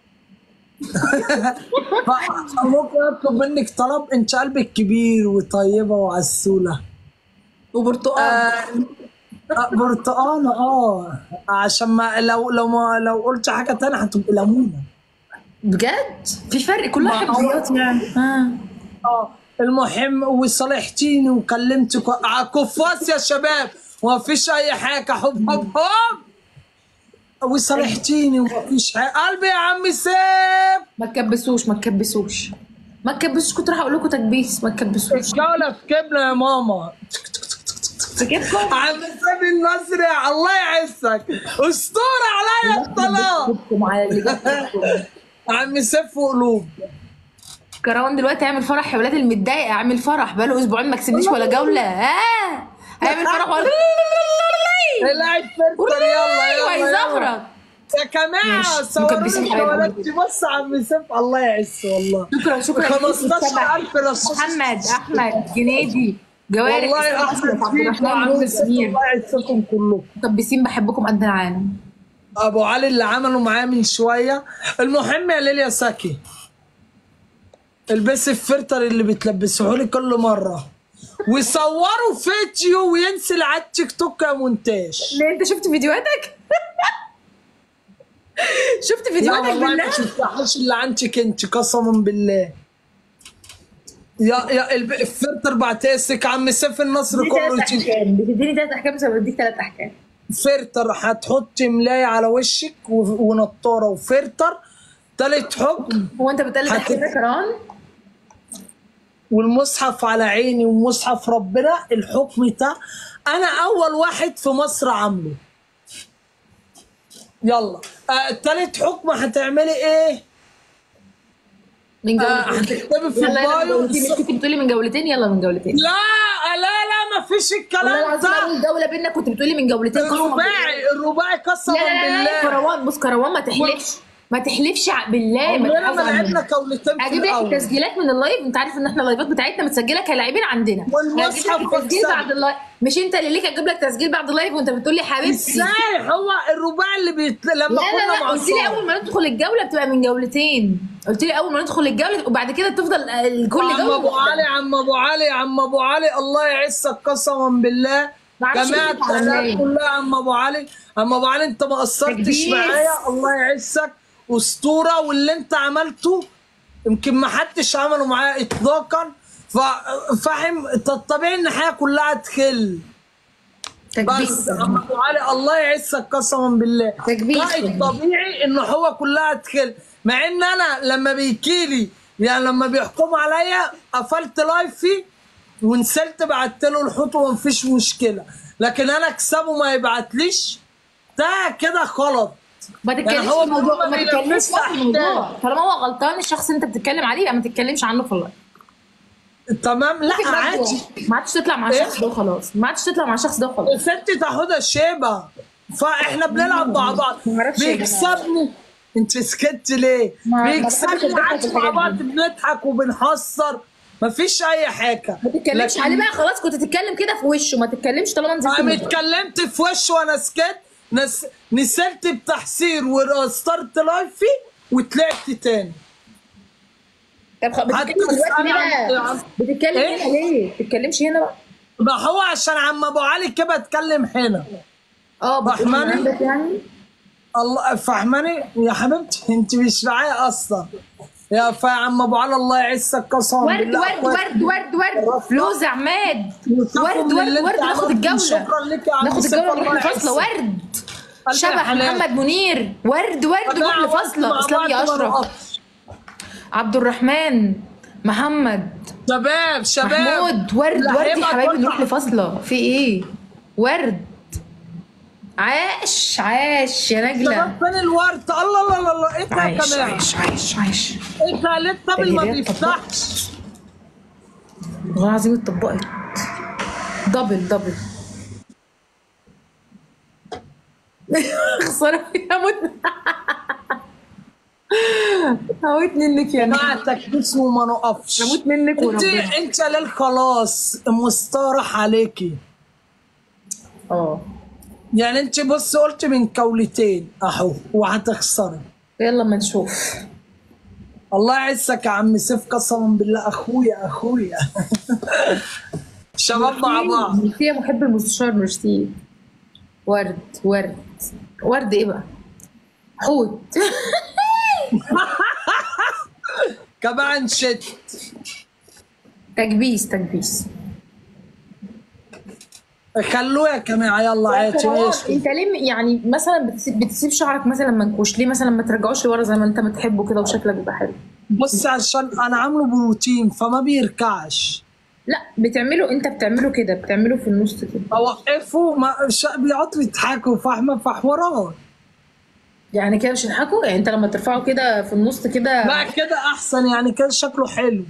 ف- ممكن اطلب منك طلب انت قلبك كبير وطيبه وعسوله وبرتقال آه آه، برتقانه اه عشان ما لو لو ما لو قلت حاجه تانية هتبقى ليمونه بجد في فرق كلها ما- حفظيات يعني اه اه المهم وصالحتيني وكلمتك ع- كفاس يا شباب وما فيش اي حاجه حب حب حب وصالحتيني ومفيش حاجه قلبي يا عم سيف ما تكبسوش ما تكبسوش ما تكبسوش كنت راح اقول لكم تكبيس ما تكبسوش الجولة في كبنا يا ماما سكتكم عم سيف النصري الله يعزك اسطورة عليا الطلاق جبتكم على اللي جبتكم عم سيف وقلوب كروان دلوقتي هيعمل فرح يا ولاد المتضايق اعمل فرح بقاله اسبوعين ما كسبنيش ولا جوله اه هيعمل فرح ولا العب فلتر يلا يلا يلا وهيزغرط يا جماعة ماشي. صوروا مكبسين لي حبايبي. جولاتي بص عم سيف الله يعز والله شكرا شكرا 15000 رصاص محمد احمد جنيدي جوارح والله إسلام، احمد عبد فيكم الرحمن وعم نور سيف سمير الله يعزكم كلكم مكبسين بحبكم قد العالم ابو علي اللي عمله معاه من شويه المهم يا ليليا ساكي البسي الفلتر اللي بتلبسوه لي كل مره وصوروا فيديو وينزل على التيك توك يا مونتاج ليه انت شفت فيديوهاتك شفت لا فيديوهاتك والله بالله ما شفتهاش اللي عندك انت قسما بالله يا يا الب- الفلتر بعتاسك عم سيف النصر دي كله ثلاث يجي. احكام بتديني ثلاث احكام بس أنا بديك ثلاث احكام فلتر هتحطي ملاية على وشك و- ونطاره وفلتر تالت حكم هو انت بتقلد حكي- احكام يا كران والمصحف على عيني ومصحف ربنا الحكم ده انا اول واحد في مصر عامله يلا آه تالت حكم هتعملي ايه من آه جولتين هتكتبي في يلا يلا من البايو جولتين مش كنت بتقولي من جولتين يلا من جولتين لا لا لا ما فيش والله الكلام العظيم ده اول جوله بينا كنت بتقولي من جولتين قسما بالله. الرباعي الرباعي قسما لا لا لا لا بالله كروان بص كروان ما تحلفش ما تحلفش ع- بالله ما عمرنا ما تحلفش لعبنا كولتين في هجيب لك الاول التسجيلات من اللايف انت عارف ان احنا اللايفات بتاعتنا متسجله كلاعبين عندنا والمصحف هجيب لك التسجيل خلصان. بعد اللايف مش انت اللي ليك اجيب لك تسجيل بعد اللايف وانت بتقول لي حبيبتي ازاي هو الرباعي اللي بيت... لما لا لا كنا لا مع قلت لي الصالح. اول ما ندخل الجوله بتبقى من جولتين قلت لي اول ما ندخل الجوله وبعد كده تفضل ال- كل عم جوله ابو واحدة. علي عم ابو علي عم ابو علي الله يعزك قسما بالله معرفش جماعة يفتح على الناس النايم. كلها عم ابو علي عم ابو علي انت ما قصرتش تكبيس. معايا الله يعزك اسطوره واللي انت عملته يمكن ما حدش عمله معايا اطلاقا ف- فاهم انت الطبيعي ان الحياه كلها تخل تكبيس بس عم ابو علي الله يعزك قسما بالله تكبيس. لا الطبيعي ان هو كلها تخل مع ان انا لما بيجيلي يعني لما بيحكموا عليا قفلت لايفي ونسلت بعت له الحوت ومفيش مشكله لكن انا اكسبه ما يبعتليش ده كده غلط ما تتكلمش يعني هو في الموضوع الموضوع ما ما تتكلمش بيلمسش في الموضوع أحكام. طالما هو غلطان الشخص اللي انت بتتكلم عليه يبقى ما تتكلمش عنه في اللايف تمام لا عادي ما عادش تطلع مع إيه؟ الشخص ده وخلاص ما عادش تطلع مع الشخص ده وخلاص ست تاخدها شيبه فاحنا بنلعب مع بعض معرفش يا بيكسبني انت سكت ليه؟ ما- ما بيكسبني بحبش عادي الضحك مع والحاجات بعض دي. بنضحك وبنهزر مفيش اي حاجه ما تتكلمش لكن- عليه بقى خلاص كنت تتكلم كده في وشه ما تتكلمش طالما نزلت انا الموضوع. اتكلمت في وشه وانا سكت نس... نزلت بتحسير وستارت لايفي وطلعت تاني طب خ- بتتكلم حتى دلوقتي أسأل ليه عن- بقى عن- بتتكلم إيه؟ هنا ليه ما تتكلمش هنا بقى ما هو عشان عم ابو علي كده اتكلم هنا اه بتقول فاهماني؟ عندك يعني الله فاهماني يا حبيبتي انت مش معايا اصلا يا فا عم ابو علي الله يعزك قسما ورد بالله ورد ورد ورد ورد فلوس عماد ورد من اللي ورد انت ورد ناخد عملته. الجوله شكرا لك يا عم ناخد سيف، الجوله ونروح الله لفاصله يعزك. ورد قلبي شبح يا حلال. محمد منير ورد ورد نروح جماعة، لفاصله مع اسلام بعض يا ما اشرف نقفش. عبد الرحمن محمد شباب شباب محمود ورد اللي ورد يا هيبقى حبايبي كل- نروح لفاصله في ايه ورد عاش عاش يا نجله شباب فين الورد الله الله الله الله انت يا عايش كمان عايش عايش عايش انت ليه الطبل ما تغييرات بيفتحش والله العظيم اتطبقت دبل دبل خسارة هموت هموت منك يا نجم بعتك اسمه ما نقفش هموت منك انت وربنا انت ليه خلاص مسترح عليكي اه يعني انت بص قلت من كولتين اهو وهتخسري يلا ما نشوف الله يعزك يا عم سيف قسما بالله اخويا اخويا شباب مع بعض ميرسي يا محب المستشار ميرسي ورد ورد ورد ايه بقى حوت كمان شت تكبيس تكبيس خلوه يا جماعه يلا عادي كروان، ماشي انت ليه م- يعني مثلا بتسيب, بتسيب شعرك مثلا منكوش ليه مثلا ما ترجعوش لورا زي ما انت بتحبه كده وشكلك بيبقى حلو بص عشان انا عامله بروتين فما بيركعش لا بتعمله انت بتعمله كده بتعمله في النص كده اوقفه ما ش- بيقعدوا يضحكوا فاهمه فحوارات يعني كده مش هيضحكوا يعني انت لما ترفعه كده في النص كده لا كده احسن يعني كده شكله حلو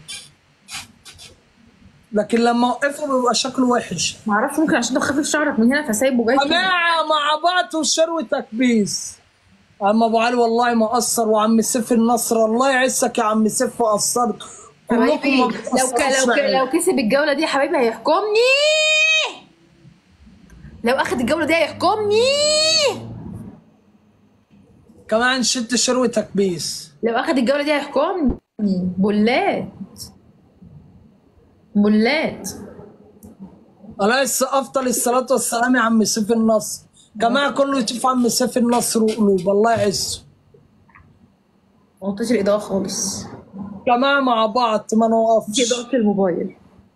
لكن لما اوقفه بيبقى شكله وحش معرفش ممكن عشان انت خافف شعرك من هنا فسايبه جاي كده. جماعه مع بعض وشروي تكبيس عم ابو علي والله ما قصر وعم سيف النصر الله يعزك يا عم سيف قصرت كلكم حبايبي ما لو ك... لو ك... لو كسب الجوله دي يا حبايبي هيحكمني لو اخد الجوله دي هيحكمني كمان شت شروي تكبيس لو اخد الجوله دي هيحكمني بولات بولات عليه افضل الصلاه والسلام يا عم سيف النصر جماعه كله يشوف عم سيف النصر وقلوب الله يعزه ما قلتش الاضاءه خالص جماعه مع بعض ما نوقفش اضاءه الموبايل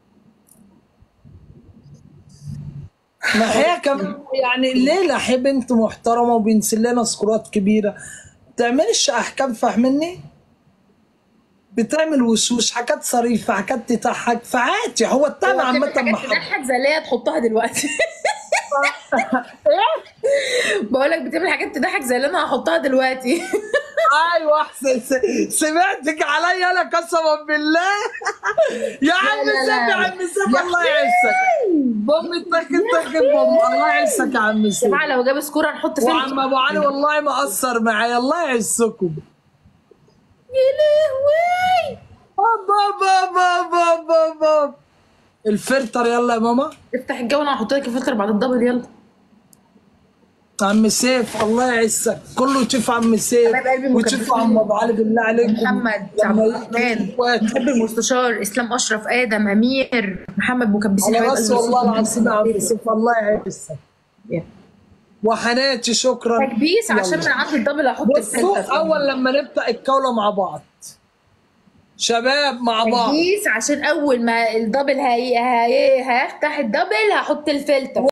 ما هي كمان يعني ليه لحي بنت محترمه وبينزل لنا سكورات كبيره تعملش احكام فاهمني بتعمل وشوش حاجات صريفه حاجات تضحك فعادي هو التاني عامه حاجات محب تضحك زي اللي هي تحطها دلوقتي بقول لك بتعمل حاجات تضحك زي اللي انا هحطها دلوقتي ايوه احسن س- سمعتك عليا انا قسما بالله يا عم لا، لا، سيف يا لا. عم سيف الله يعزك بوم تاكل تاكل بوم الله يعزك يا عم يا سيف جماعه لو جاب سكور هنحط فين وعم ابو علي والله ما قصر معايا الله يعزكم يا لهوي بابا بابا بابا بابا الفلتر يلا يا ماما افتح الجو انا هحط لك الفلتر بعد الدبل يلا عم سيف الله يعزك كله يشوف عم سيف حبايب قلبي ويشوف مكبسين. عم ابو علي بالله عليكم محمد لما عبد الرحمن يجوا بحب المستشار اسلام اشرف ادم امير محمد مكبسين على حبايب راسي قلبي والله مكبسين. العظيم يا عم سيف الله يعزك وحناتي شكرا تكبيس عشان يلا. من عند الدبل هحط بصوا الفلتر اول لما نبدا الجوله مع بعض شباب مع بعض تكبيس عشان اول ما الدبل هي... هي... هيفتح الدبل هحط الفلتر